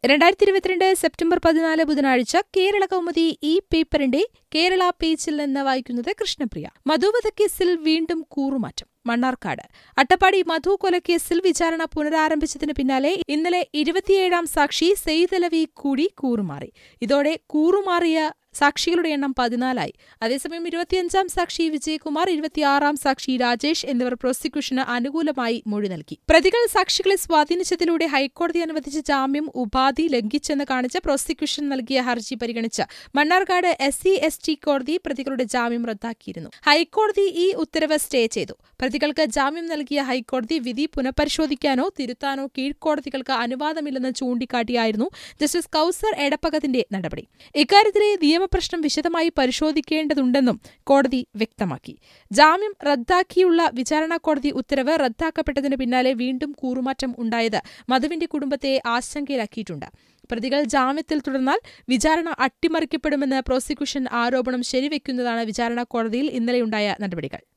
രണ്ടായിരത്തി ഇരുപത്തിരണ്ട് സെപ്റ്റംബർ പതിനാല് ബുധനാഴ്ച കേരള കൗമുദി ഈ പേപ്പറിന്റെ കേരള പേജിൽ നിന്ന് വായിക്കുന്നത് കൃഷ്ണപ്രിയ മധുവധക്കേസിൽ വീണ്ടും കൂറുമാറ്റം മണ്ണാർക്കാട് അട്ടപ്പാടി മധു കൊലക്കേസിൽ വിചാരണ പുനരാരംഭിച്ചതിന് പിന്നാലെ ഇന്നലെ ഇരുപത്തിയേഴാം സാക്ഷി സെയ്തലവി കൂടി കൂറുമാറി ഇതോടെ കൂറുമാറിയ സാക്ഷികളുടെ എണ്ണം പതിനാലായി അതേസമയം ഇരുപത്തിയഞ്ചാം സാക്ഷി വിജയകുമാർ ഇരുപത്തിയാറാം സാക്ഷി രാജേഷ് എന്നിവർ പ്രോസിക്യൂഷന് അനുകൂലമായി മൊഴി നൽകി പ്രതികൾ സാക്ഷികളെ സ്വാധീനിച്ചതിലൂടെ ഹൈക്കോടതി അനുവദിച്ച ജാമ്യം ഉപാധി ലംഘിച്ചെന്ന് കാണിച്ച് പ്രോസിക്യൂഷൻ നൽകിയ ഹർജി പരിഗണിച്ച് Mannarkkad S C S T കോടതി പ്രതികളുടെ ജാമ്യം റദ്ദാക്കിയിരുന്നു ഹൈക്കോടതി ഈ ഉത്തരവ് സ്റ്റേ ചെയ്തു പ്രതികൾക്ക് ജാമ്യം നൽകിയ ഹൈക്കോടതി വിധി പുനഃപരിശോധിക്കാനോ തിരുത്താനോ കീഴ്ക്കോടതികൾക്ക് അനുവാദമില്ലെന്ന് ചൂണ്ടിക്കാട്ടിയായിരുന്നു ജസ്റ്റിസ് കൌസർ എടപ്പകത്തിന്റെ നടപടി ഇക്കാര്യത്തിലെ നിയമപ്രശ്നം വിശദമായി പരിശോധിക്കേണ്ടതുണ്ടെന്നും കോടതി വ്യക്തമാക്കി ജാമ്യം റദ്ദാക്കിയുള്ള വിചാരണ കോടതി ഉത്തരവ് റദ്ദാക്കപ്പെട്ടതിന് പിന്നാലെ വീണ്ടും കൂറുമാറ്റം ഉണ്ടായത് മധുവിന്റെ കുടുംബത്തെ ആശങ്കയിലാക്കിയിട്ടുണ്ട് പ്രതികൾ ജാമ്യത്തിൽ തുടർന്നാൽ വിചാരണ അട്ടിമറിക്കപ്പെടുമെന്ന് പ്രോസിക്യൂഷൻ ആരോപണം ശരിവെക്കുന്നതാണ് വിചാരണ കോടതിയിൽ ഇന്നലെയുണ്ടായ നടപടികൾ